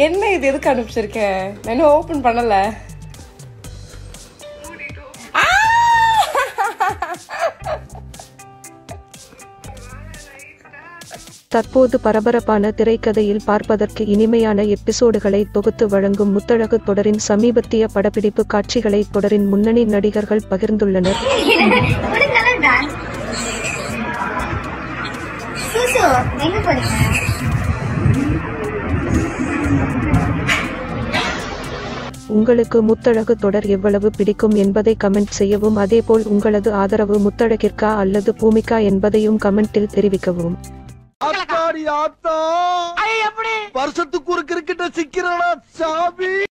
என்ன இது எதுக்கு அனுப்பிச்சிருக்கேன் நான் இன்னும் ஓபன் பண்ணல ஆ! தற்போது பரபரப்பான திரைக்கதையில் பார்ப்பதற்கு இனிமையான எபிசோடுகளை தொகுத்து வழங்கும் முத்தழகு தொடரின் சமீபத்திய படப்பிடிப்பு காட்சிகளை தொடரின் முன்னணி நடிகர்கள் பகிர்ந்துள்ளனர் ஒரு கலர் தான் சூசு எங்க போறீங்க உங்களுக்கு முத்தழகு தொடர் எவ்வளவு பிடிக்கும் என்பதை கமெண்ட் செய்யவும் அதேபோல் உங்களது ஆதரவு முத்தழகிற்கா அல்லது பூமிகா என்பதையும் கமெண்டில் தெரிவிக்கவும் ஆத்தாடி ஆத்தா வருஷத்துக்கு ஒரு கிரிக்கெட்ட சிக்கிறடா சாமி